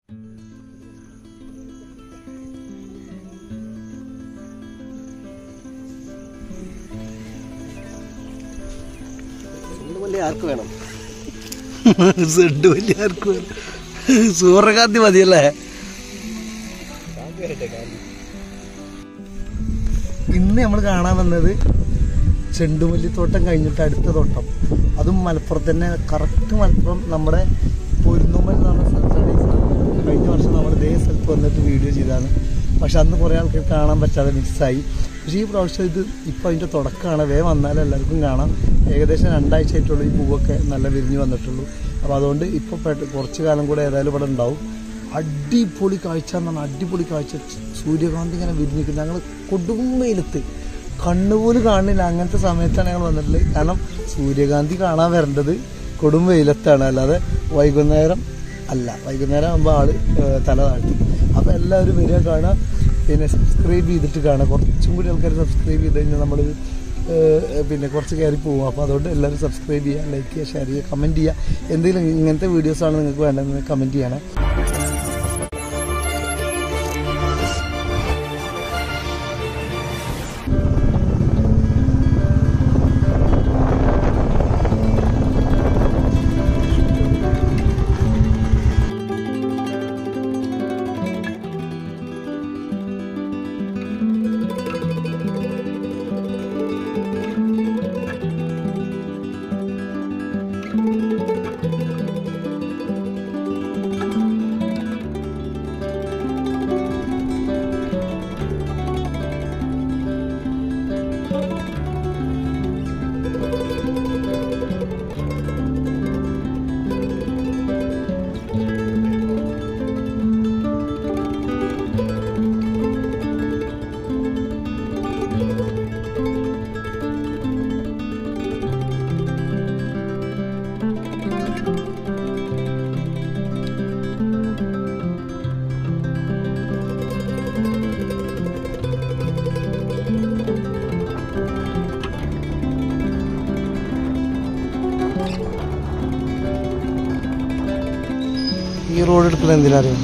ആർക്ക് വേണം സെഡ് വലിയ ആർക്കും സൂര്യകാന്തി മതിയല്ലേ ഇന്ന് നമ്മൾ കാണാൻ വന്നത് ചെണ്ടുമല്ലിത്തോട്ടം കഴിഞ്ഞിട്ട് അടുത്ത തോട്ടം അതും മലപ്പുറത്ത് തന്നെ കറക്റ്റ് മലപ്പുറം നമ്മുടെ പൊരുന്നുമ്മൽ എന്ന് പറഞ്ഞ സ്ഥലത്താണ് ഈ സ്ഥലം. കഴിഞ്ഞ വർഷം നമ്മൾ ഇതേ സ്ഥലത്ത് വന്നിട്ട് വീഡിയോ ചെയ്താണ് പക്ഷെ അന്ന് കുറേ ആൾക്കാർ കാണാൻ പറ്റാതെ മിസ്സായി പക്ഷേ ഈ പ്രാവശ്യം ഇത് ഇപ്പോൾ അതിൻ്റെ തുടക്കമാണ് വേഗം വന്നാൽ എല്ലാവർക്കും കാണാം ഏകദേശം രണ്ടാഴ്ച ആയിട്ടുള്ളൂ ഈ പൂവൊക്കെ നല്ല വിരിഞ്ഞ് വന്നിട്ടുള്ളൂ അപ്പോൾ അതുകൊണ്ട് ഇപ്പോൾ പെട്ട- കുറച്ച് കാലം കൂടെ ഏതായാലും ഇവിടെ ഉണ്ടാവും അടിപൊളി കാഴ്ച എന്ന് പറഞ്ഞാൽ അടിപൊളി കാഴ്ച സൂര്യകാന്തി ഇങ്ങനെ വിരിഞ്ഞിരിക്കുന്നത് ഞങ്ങൾ കൊടും വെയിലത്ത് കണ്ണുപോലും കാണുന്നില്ല അങ്ങനത്തെ സമയത്താണ് ഞങ്ങൾ വന്നിട്ടുള്ളത് കാരണം സൂര്യകാന്തി കാണാൻ വരേണ്ടത് കൊടും വെയിലത്താണ് അല്ലാതെ വൈകുന്നേരം അല്ല വൈകുന്നേരം ആകുമ്പോൾ ആള് ഏഹ്, തല താഴ്ത്തി അപ്പോൾ എല്ലാവരും വരിക കാണാം പിന്നെ സബ്സ്ക്രൈബ് ചെയ്തിട്ട് കാണാം കുറച്ചും കൂടി ആൾക്കാർ സബ്സ്ക്രൈബ് ചെയ്ത് കഴിഞ്ഞാൽ നമ്മൾ പിന്നെ കുറച്ച് കയറി പോകും അപ്പോൾ അതുകൊണ്ട് എല്ലാവരും സബ്സ്ക്രൈബ് ചെയ്യുക ലൈക്ക് ചെയ്യുക ഷെയർ ചെയ്യുക കമൻറ്റ് ചെയ്യുക എന്തെങ്കിലും ഇങ്ങനത്തെ വീഡിയോസാണ് നിങ്ങൾക്ക് വേണ്ടതെന്ന് കമൻറ്റ് ചെയ്യണം ഈ റോഡ് എടുക്കുന്നത് എന്തിനാ അറിയാം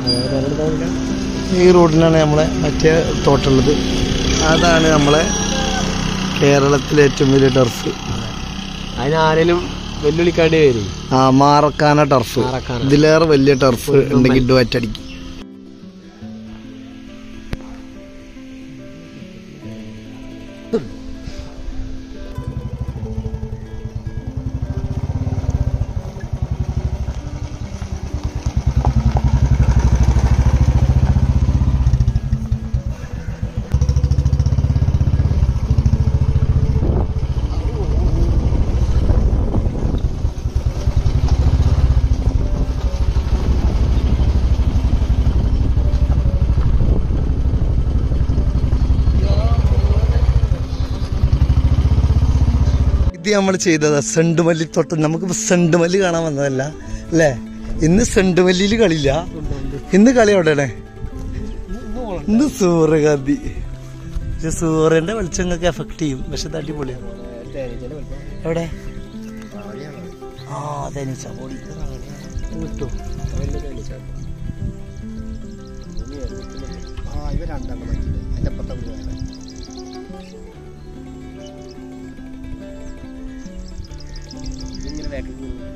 ഈ റോഡിനാണ് നമ്മളെ മറ്റേ തോട്ടുള്ളത് അതാണ് നമ്മളെ കേരളത്തിലെ ഏറ്റവും വലിയ ടർഫ് അതിന് ആരെങ്കിലും വെല്ലുവിളിക്കാണ്ടി വരും ആ മാറക്കാന ടർഫ് മാറക്കാന. ഇതിലേറെ വലിയ ടർഫ് ഉണ്ടെങ്കിൽ ഡുവറ്റടിക്കും ഇത് നമ്മൾ ചെയ്തതാ സെണ്ടുമല്ലി തൊട്ട് നമുക്ക് സെണ്ടുമല്ലി കാണാൻ വന്നതല്ല അല്ലേ ഇന്ന് സെണ്ടുമല്ലിയിൽ കളിയില്ല ഇന്ന് കളി എവിടെയാണ് ഇന്ന് സൂര്യകാന്തി പക്ഷെ സൂര്യന്റെ വെളിച്ചങ്ങൾക്ക് എഫക്ട് ചെയ്യും പക്ഷെ ഇത് അടിപൊളിയാണ് എവിടെ ആ തേനീച്ച പൊടി കിട്ടും ആ ഇവ രണ്ടെണ്ണം അതിന്റെ അപ്പുറത്തെ വീട് വേറെ. ഇതിങ്ങനെ back ൽ പോകും.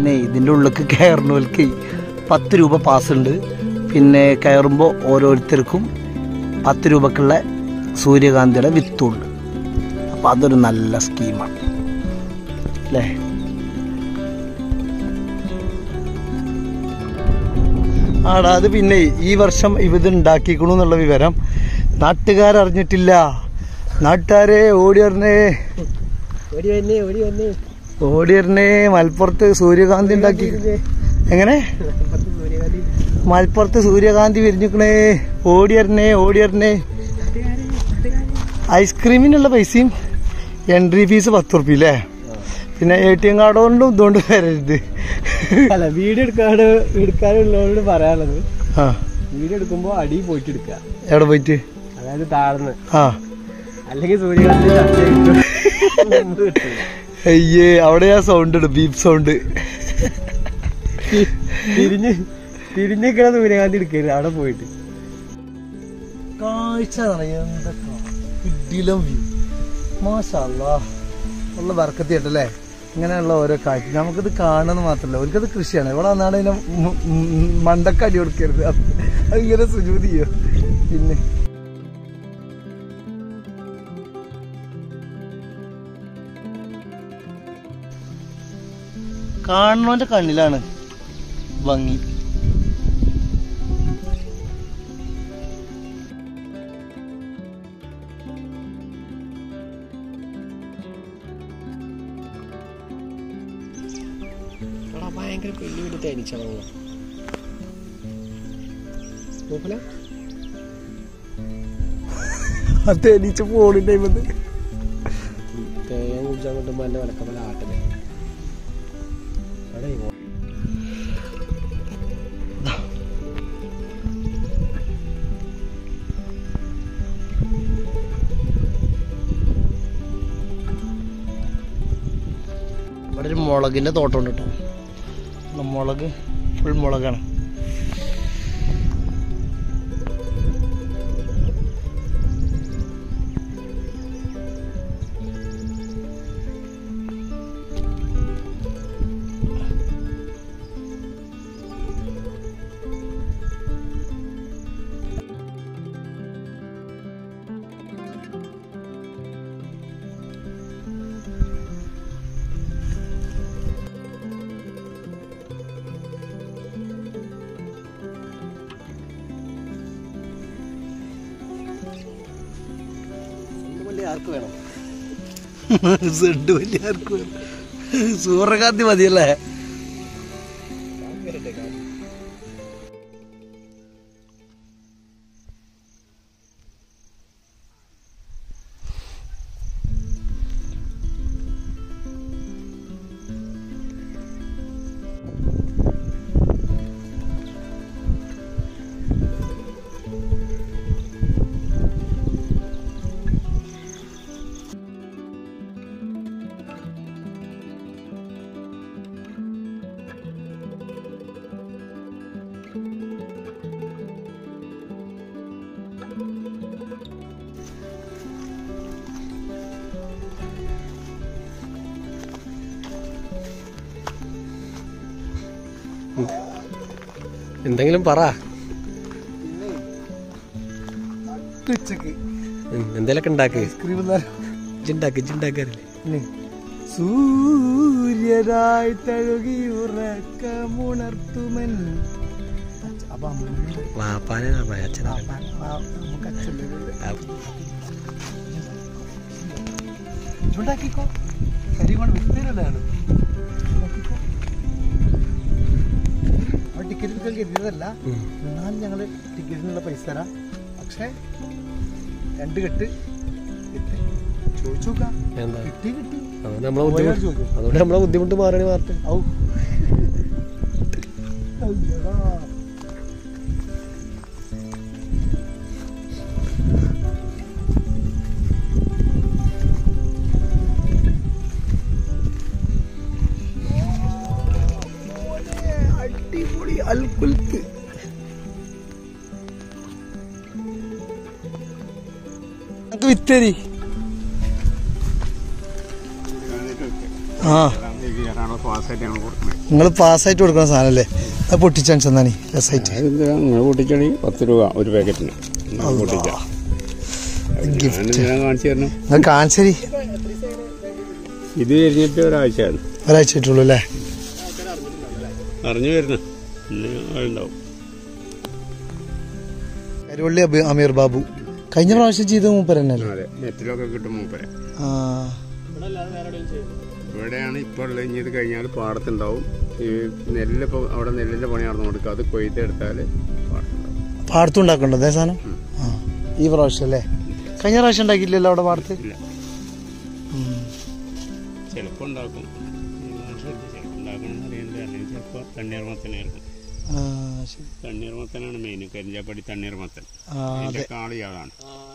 പിന്നെ ഇതിൻ്റെ ഉള്ളിലേക്ക് കയറുന്നവർക്ക് പത്ത് രൂപ പാസ് ഉണ്ട് പിന്നെ കയറുമ്പോൾ ഓരോരുത്തർക്കും പത്ത് രൂപക്കുള്ള സൂര്യകാന്തിയുടെ വിത്തുണ്ട് അപ്പം അതൊരു നല്ല സ്കീമാണ് അല്ലേ ആടാ അത് പിന്നെ ഈ വർഷം ഇത് ഉണ്ടാക്കിക്കണു എന്നുള്ള വിവരം നാട്ടുകാരറിഞ്ഞിട്ടില്ല നാട്ടുകാരെ ഓടി വരണേ ഓടി വന്നേ ഓടി വന്നേ ഓടി വരണേ മലപ്പുറത്ത് സൂര്യകാന്തി ഉണ്ടാക്കി എങ്ങനെ പത്ത് സൂര്യകാന്തി മലപ്പുറത്ത് സൂര്യകാന്തി വിരിഞ്ഞിക്കണേ ഓടി വരണേ ഓടി വരണേ ഐസ്ക്രീമിനുള്ള പൈസയും എൻട്രി ഫീസ് പത്ത് റുപ്യ അല്ലേ പിന്നെ എ ടി എം കാർഡ് കൊണ്ടും ഇതുകൊണ്ട് വരരുത് അല്ല വീഡിയോ എടുക്കാട് എടുക്കാനുള്ളവരോട് പറയാനുള്ളത് ആ വീഡിയോ എടുക്കുമ്പോ അടി പോയിട്ട് എടുക്കുക എവിടെ പോയിട്ട് അതായത് താഴ്ന്ന് ആ അല്ലെങ്കിൽ സൂര്യകാന്തി ചർച്ച കിട്ടും ഒന്നും കിട്ടില്ല. അയ്യേ അവിടെ ആ സൗണ്ട് ഇടും ബീപ്പ് സൗണ്ട് തിരിഞ്ഞ് തിരിഞ്ഞിക്കണ സൂര്യകാന്തി എടുക്കരുത് അവിടെ പോയിട്ട് കാഴ്ച എന്തൊക്കെ ഇഡിലും വ്യൂ മാഷാല്ലാ ഉള്ള ബർക്കത്തി കേട്ടല്ലേ ഇങ്ങനെയുള്ള ഓരോ കാഴ്ച നമുക്കിത് കാണുന്നത് മാത്രമല്ല അവർക്കത് കൃഷിയാണ് ഇവിടെ വന്നാണ് ഇതിനെ മ- മ- മണ്ടക്കടി കൊടുക്കരുത് അത് അതിങ്ങനെ സുജൂതി ചെയ്യോ പിന്നെ കാണുന്നവന്റെ കണ്ണിലാണ് ഭംഗി എടാ ഭയങ്കര വലിയ വലിയ തേനീച്ചകളാണ് നോക്കല അത് എണീച്ച് പോണിന്റെ തേൻ കുടിച്ചാൽ കിട്ടുമ്പോൾ എന്നെ വിലക്കമ്മല ആട്ടല് എടാ ഇങ്ങോ- ഇവിടെ ഒരു മുളകിന്റെ തോട്ടം ഉണ്ട് കേട്ടോ ഉള്ള മുളക് ഫുൾ മുളകാണ് ഇതിന്റെ വണ്ടി ആർക്ക് വേണം സെഡ് വലിയ ആർക്കും സൂര്യകാന്തി മതിയല്ലേ എന്തെങ്കിലും പറ ഉച്ചക്ക് ഉം, എന്തേലൊക്കെ ഉണ്ടാക്ക് ഐസ്ക്രീം ഇജ്ജുണ്ടാക്ക് ഇജ്ജുണ്ടാക്കാറില്ലേ സൂര്യരായി തഴുകി ഉറക്കമുണർത്തുമൻ അപ്പൊ അമ്മ വാപ്പാനെ പറയാ അച്ഛനാ നമുക്ക് അച്ഛൻ്റെ ആ, ഉണ്ടാക്കിക്കോ കരി കൊണ്ട് വിത്തരല്ലാണ് ടിക്കറ്റ് എടുക്കാൻ കരുതിയതല്ല ഉം. എന്നാൽ ഞങ്ങൾ ടിക്കറ്റിനുള്ള പൈസ തരാം പക്ഷേ രണ്ട് കെട്ട് കിട്ടി ചോദിച്ചു നോക്കാം എന്താ കിട്ടി കിട്ടി അതുകൊണ്ട് നമ്മളെ പോയാൽ ബുദ്ധിമുട്ട് ചോദിക്കും. അതുകൊണ്ട് നമ്മളെ ബുദ്ധിമുട്ട് മാറണി വാർത്ത ഔ അയ്യടാ. മോനെ, അടിപൊളി അൽക്കുൽത്ത് നമുക്ക് വിത്തരി ആ നിങ്ങൾ പാസ്സായിട്ട് കൊടുക്കുന്ന സാധനമല്ലേ അത് പൊട്ടിച്ചാണ് ചെന്നാണി രസമായിട്ട് നിങ്ങൾ പൊട്ടിക്കണി പത്ത് രൂപ ഒരു പാക്കറ്റിന് നിങ്ങൾ പൊട്ടിക്കാം ഞാനെന്തിനാ കാണിച്ചു തരണം നിങ്ങൾ കാണിച്ചരി ഇത് കഴിഞ്ഞിട്ട് ഒരാഴ്ചയാണ് ഒരാഴ്ച ആയിട്ടുള്ളൂ അല്ലേ അറിഞ്ഞു വരുന്നു പിന്നെ ആളുണ്ടാവും കരുവള്ളി അബി- അമീർ ബാബു കഴിഞ്ഞ പ്രാവശ്യം ചെയ്ത മൂപ്പർ തന്നെയല്ലേ അതെ നെറ്റിലൊക്കെ കിട്ടും മൂപ്പരെ ആ ഇവിടെയാണ് ഇപ്പോൾ ഉള്ളത് ഇനി ഇത് കഴിഞ്ഞാൽ പാടത്തുണ്ടാവും ഈ നെല്ല് ഇപ്പോൾ അവിടെ നെല്ലിൻ്റെ പണി നടന്നു കൊടുക്കുക അത് കൊയ്തെടുത്താൽ പാടത്തുണ്ടാവും പാടത്തും ഉണ്ടാക്കണ്ടോ അതേ സാധനം ആ ഈ പ്രാവശ്യം അല്ലേ കഴിഞ്ഞ പ്രാവശ്യം ഉണ്ടാക്കിയില്ലല്ലോ അവിടെ പാടത്ത് ഇല്ല ഉം. ചിലപ്പോൾ ഉണ്ടാക്കും ചിലപ്പോൾ ഉണ്ടാക്കണമെന്ന് അറിയില്ല അല്ലെങ്കിൽ ചിലപ്പോൾ തണ്ണീർമത്തനായിരിക്കും ആ, ശരി. തണ്ണീർമത്തനാണ് മെയിൻ കരിഞ്ചാപ്പടി തണ്ണീർമത്തൻ ആ, അതെ അതിൻ്റെ കാളി അതാണ്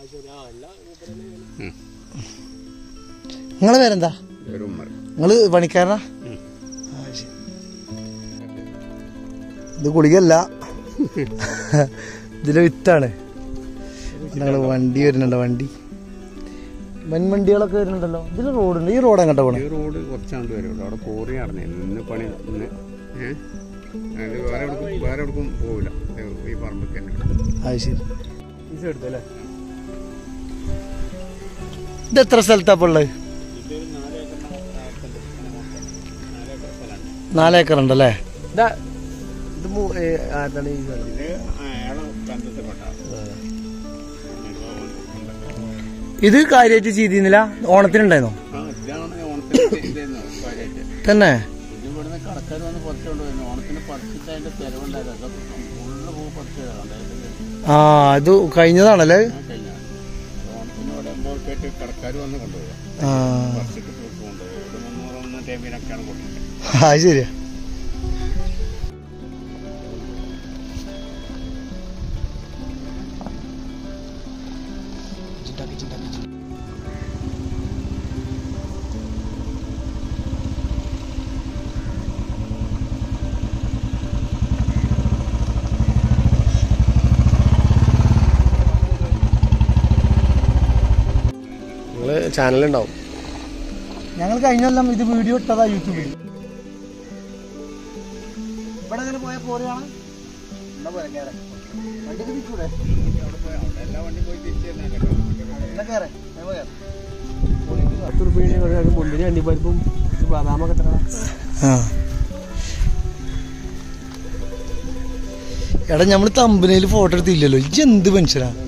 ഉം. നിങ്ങളെ പേരെന്താ ഒരു ഉമ്മർ നിങ്ങള് പണിക്കാരനാ ഉം. ആ, ശരി. ഇത് ഗുളികല്ല ഇതിലെ വിത്താണ് ഞങ്ങള് വണ്ടി വരുന്നുണ്ട് വണ്ടി വൻവണ്ടികളൊക്കെ വരുന്നുണ്ടല്ലോ ഇതിൽ റോഡുണ്ട് ഈ റോഡ് അങ്ങോട്ടാ പോണേ ഈ റോഡ് കുറച്ചാണ്ട് വരുള്ളൂ അവിടെ കോറി നടന്നിരുന്നു ഇന്ന് പണി ഇന്ന് ഏഹ് അത് വേറെ എവിടേക്കും വേറെ എവിടേക്കും പോകില്ല ഈ പറമ്പൊക്കെ തന്നെ അത് ശരി ഇത് എത്ര സ്ഥലത്താ ഇപ്പൊ ഉള്ളത് നാലേക്കർ ഉണ്ടല്ലേ ഇത് മൂ- ഏ, ആരുടെയാണ് ഈ സാധനം? ഇത് അയാളെ ബന്ധത്തിൽപ്പെട്ട ഇത് കാര്യമായിട്ട് ചെയ്തിരുന്നില്ല ഓണത്തിനുണ്ടായിരുന്നോ ആ ഇതാണ് ഓണത്തിന് ചെയ്തിരുന്നു കാര്യമായിട്ട് തന്നെ ഇത് ഇവിടുന്ന് കടക്കാർ വന്ന് പറിച്ചുകൊണ്ട് വരുന്നു ഓണത്തിന് പറിച്ചിട്ട് അതിന്റെ ചെലവുണ്ടായിരുന്നു അതൊക്കെ ഫുള്ള് പൂ പറിച്ചതാണ് ആ ഇത് കഴിഞ്ഞതാണല്ലേ കഴിഞ്ഞ ഓണത്തിന് ഇവിടെ എൺപത് റുപ്യക്ക് കടക്കാർ വന്ന് കൊണ്ടുപോകുക ആ പറിച്ചിട്ട് ഫ്രൂട്ട് കൊണ്ടുപോകും ഇവിടെ മുന്നൂറ് മുന്നൂറ്റി അമ്പതിനൊക്കെയാണ് കൊടുക്കുന്നത് അത് ശരിയാ നിങ്ങള് ചാനലുണ്ടാവും ഞങ്ങൾ കഴിഞ്ഞെല്ലാം ഇത് വീഡിയോ ഇട്ടതാ യൂട്യൂബിൽ ഇവിടെ അങ്ങനെ പോയ പോലെയാണ് എന്നാ പോരെ, കേറ്. വണ്ടിക്ക് തിരിച്ചൂടെ? എല്ലാ വണ്ടി പോയി തിരിച്ചു എന്നാ കേറ്, ഞമ്മ കേറ്. പത്ത് റുപ്യ മുന്തിരി അണ്ടിപ്പരിപ്പും ബദാമൊക്കെ എത്ര ആ. എടാ നമ്മള് തമ്പനയിൽ ഫോട്ടോ എടുത്തില്ലല്ലോ ഇജ്ജ് എന്ത് മനുഷ്യനാ